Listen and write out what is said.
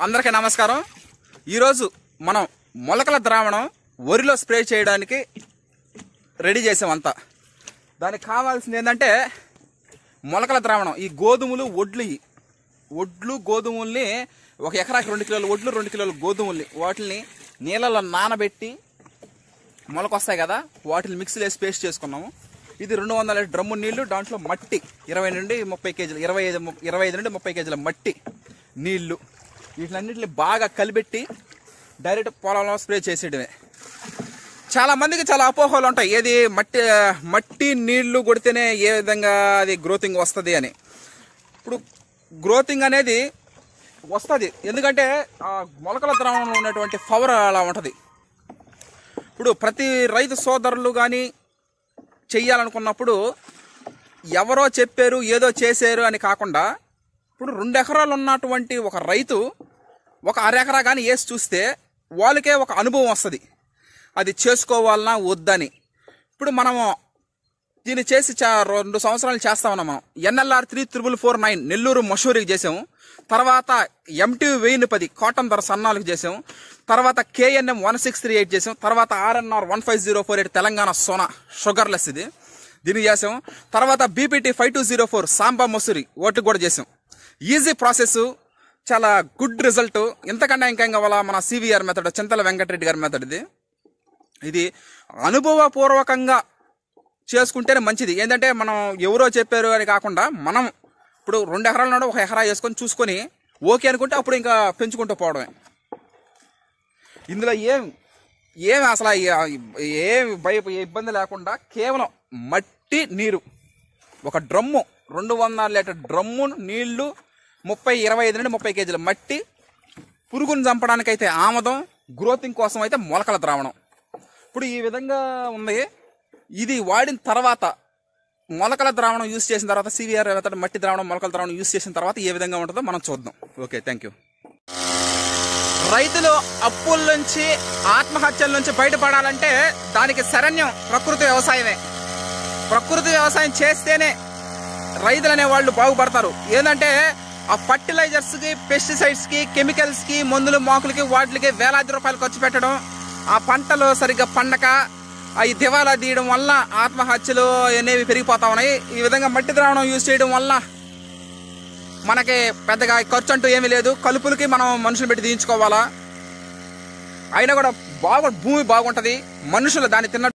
అందరికీ నమస్కారం ఈరోజు మనం మొలకల ద్రావణం వరిలో స్ప్రే చేయడానికి రెడీ చేసాం అంతా దానికి కావాల్సింది ఏంటంటే మొలకల ద్రావణం ఈ గోధుమలు వడ్లు ఇవి. వడ్లు గోధుమల్ని ఒక ఎకరాకి రెండు కిలోల వడ్లు రెండు కిలోల గోధుమల్ని వాటిని నీళ్ళలో నానబెట్టి మొలకొస్తాయి కదా వాటిని మిక్సీలో వేసి పేస్ట్ చేసుకున్నాము ఇది రెండు వందల లీటర్ డ్రమ్ము నీళ్లు దాంట్లో మట్టి ఇరవై నుండి ముప్పై కేజీలు ఇరవై ఐదు ము- ఇరవై ఐదు నుండి ముప్పై కేజీల మట్టి నీళ్లు వీటిలన్నింటిని బాగా కలిపెట్టి డైరెక్ట్ పొలంలో స్ప్రే చేసేయడమే చాలా మందికి చాలా అపోహలు ఉంటాయి ఏది మట్టి మట్టి నీళ్లు కొడితేనే ఏ విధంగా అది గ్రోతింగ్ వస్తుంది అని ఇప్పుడు గ్రోతింగ్ అనేది వస్తుంది ఎందుకంటే ఆ మొలకల ద్రావణంలో ఉన్నటువంటి పవర్ అలా ఉంటుంది ఇప్పుడు ప్రతి రైతు సోదరులు కానీ చెయ్యాలనుకున్నప్పుడు ఎవరో చెప్పారు ఏదో చేశారు అని కాకుండా ఇప్పుడు రెండు ఎకరాలు ఉన్నటువంటి ఒక రైతు ఒక అరెకరా కానీ వేసి చూస్తే వాళ్ళకే ఒక అనుభవం వస్తుంది అది చేసుకోవాలన్నా వద్దని ఇప్పుడు మనము దీన్ని చేసి చా రెండు సంవత్సరాలు చేస్తా ఉన్నాం మనం NLR three triple four nine Nellore మషూరికి చేసాము తర్వాత ఎంటీ వెయ్యి పది కాటన్ ధర సన్నాలకు చేసాము తర్వాత KNM one six three eight చేసాం తర్వాత RNR one five zero four eight Telangana Sona sugarless ఇది దీన్ని చేసాం తర్వాత BPT five two zero four Samba Masuri ఓట్లు కూడా చేసాం ఈజీ ప్రాసెస్ చాలా గుడ్ రిజల్ట్ ఇంతకన్నా ఇంకా ఇంకా వాళ్ళ మన సివిఆర్ మెథడ్ చింతల వెంకటరెడ్డి గారి మెథడ్ ఇది ఇది అనుభవపూర్వకంగా చేసుకుంటేనే మంచిది ఏంటంటే మనం ఎవరో చెప్పారు అని కాకుండా మనం ఇప్పుడు రెండు ఎకరాల నాడు ఒక ఎకరా వేసుకొని చూసుకొని ఓకే అనుకుంటే అప్పుడు ఇంకా పెంచుకుంటూ పోవడమే ఇందులో ఏం ఏం అసలు ఏం భయ ఇబ్బంది లేకుండా కేవలం మట్టి నీరు ఒక డ్రమ్ము రెండు వందల లీటర్ డ్రమ్ము నీళ్లు ముప్పై ఇరవై ఐదు నుండి ముప్పై కేజీల మట్టి పురుగును చంపడానికైతే ఆమదం గ్రోతింగ్ కోసం అయితే మొలకల ద్రావణం ఇప్పుడు ఈ విధంగా ఉంది ఇది వాడిన తర్వాత మొలకల ద్రావణం యూస్ చేసిన తర్వాత సివిఆర్ మెథడ్ మట్టి ద్రావణం మొలకల ద్రావణం యూస్ చేసిన తర్వాత ఏ విధంగా ఉంటుందో మనం చూద్దాం ఓకే థ్యాంక్ యూ రైతులు అప్పుల నుంచి ఆత్మహత్యల నుంచి బయటపడాలంటే దానికి శరణ్యం ప్రకృతి వ్యవసాయమే ప్రకృతి వ్యవసాయం చేస్తేనే రైతులు అనే వాళ్ళు బాగుపడతారు ఏంటంటే ఆ ఫర్టిలైజర్స్ కి పెస్టిసైడ్స్ కి కెమికల్స్ కి మందులు మాకులకి వాటికి వేలాది రూపాయలు ఖర్చు పెట్టడం ఆ పంటలు సరిగ్గా పండక అవి దివాలా తీయడం వల్ల ఆత్మహత్యలు అనేవి పెరిగిపోతా ఉన్నాయి ఈ విధంగా మట్టి ద్రావణం యూజ్ చేయడం వల్ల మనకి పెద్దగా ఖర్చు అంటూ ఏమీ లేదు కలుపులకి మనం మనుషులు పెట్టి తీయించుకోవాలా అయినా కూడా బాగు భూమి బాగుంటది మనుషులు దాన్ని తిన్న